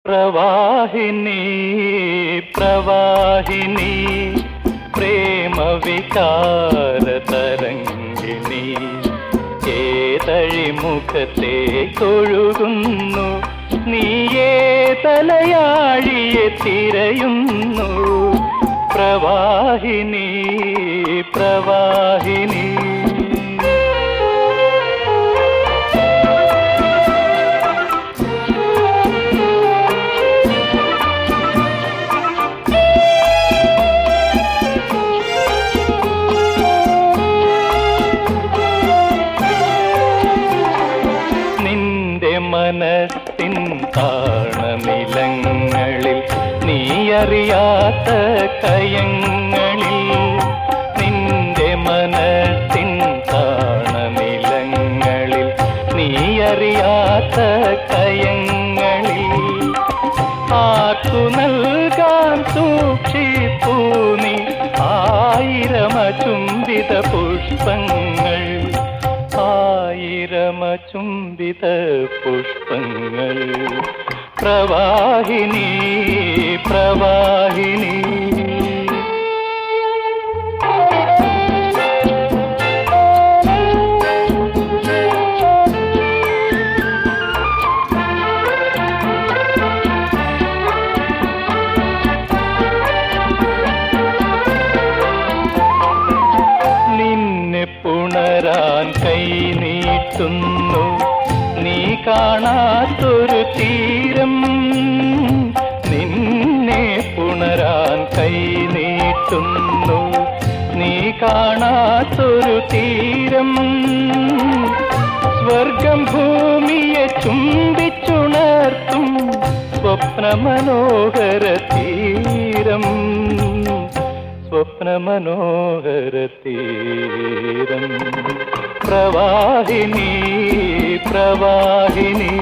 പ്രവാഹിനി പ്രവാഹിനി പ്രേമവികാര തരംഗിണി ഏതഴി മുഖത്തെ കൊഴുകുന്നു നീയേ തലയാഴിയെ തിരയുന്നു പ്രവാഹിനി പ്രവാഹിനി നിന്റെ മനസ്സിൻ താണനിലങ്ങളിൽ നീയറിയാത്ത കയങ്ങളിൽ നിന്റെ മനസ്സിൻ താണനിലങ്ങളിൽ നീയറിയാത്ത കയങ്ങളിൽ ആർക്കു നൽകാൻ സൂക്ഷിപ്പൂ നീ ആയിരമചുംബിത പുഷ്പങ്ങൾ ആയിരമചുംബിത പുഷ്പങ്ങൾ പ്രവാഹിനി പ്രവാഹിനി നിന്നെ പുണരാൻ കൈ നീട്ടുന്നു നീ കാണാത്തൊരു തീരം നിന്നെ പുണരാൻ കൈ നീട്ടുന്നു നീ കാണാത്തൊരു തീരം സ്വർഗം ഭൂമിയെ ചുംബിച്ചുണർത്തും സ്വപ്നമനോഹര തീരം സ്വപ്നമനോഹര തീരം പ്രവാഹിനി പ്രവാഹിനി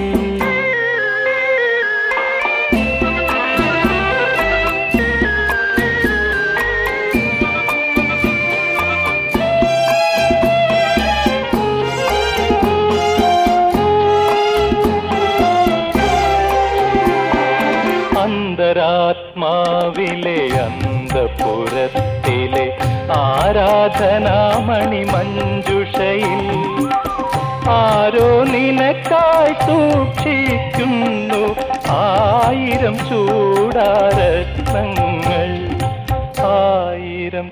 അന്തരാത്മാവിലെ അന്തപുരത്തിലെ ആരാധനാമണി മഞ്ജുഷയിൽ ആരോ നിനക്കായി സൂക്ഷിക്കുന്നു ആയിരം ചൂടാരത്നങ്ങൾ ആയിരം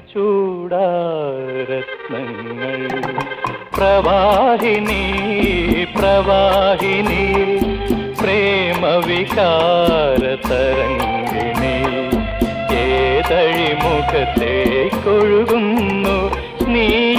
ചൂടാരത്നങ്ങൾ പ്രവാഹിനി പ്രവാഹിനി പ്രേമവികാര തരംഗിണി ഏതഴി മുഖത്തെ കൊഴുകുന്നു നീ